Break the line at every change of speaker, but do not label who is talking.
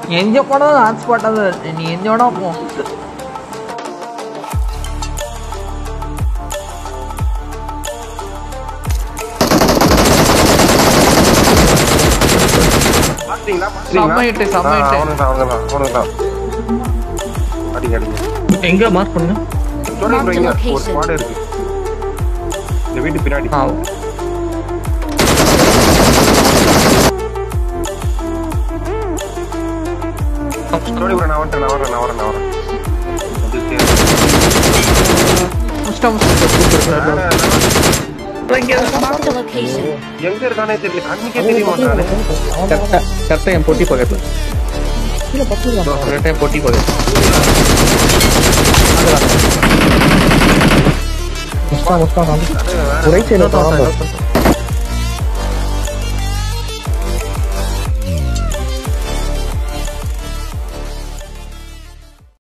எங்க போனாலும் ஹாட்ஸ்பாட் தான் இருக்கு. நீ எங்க வேணா போ
பாத்தீங்களா
செம்ம hit, செம்ம hit.
அவனுக்கு தான் அவனுக்கு தான் அவனுக்கு தான் அடிங்க அடிங்க
எங்க மார்க் பண்ணுங்க
சொல்லுங்க bro, இங்க ஒரு
location.
ஸ்குவாட் இருக்கு இந்த வீட்டு பின்னாடி
ஆ
சொல்லி bro, நான் வரேன் நான் வரேன் நான் வரேன் நான் வரேன் வந்து சரி.
முஸ்டா முஸ்டா
வேற,
Marked a location.
எங்க இருக்கானே தெரியல கண்ணுக்கே தெரிய மாட்டானே
கரெக்டா கரெக்டா என் பொட்டி பக்கத்துல கரெக்டா என் பொட்டி பக்கத்துல
முஸ்தா முஸ்தா
அது வேற
ரைட் சைடுல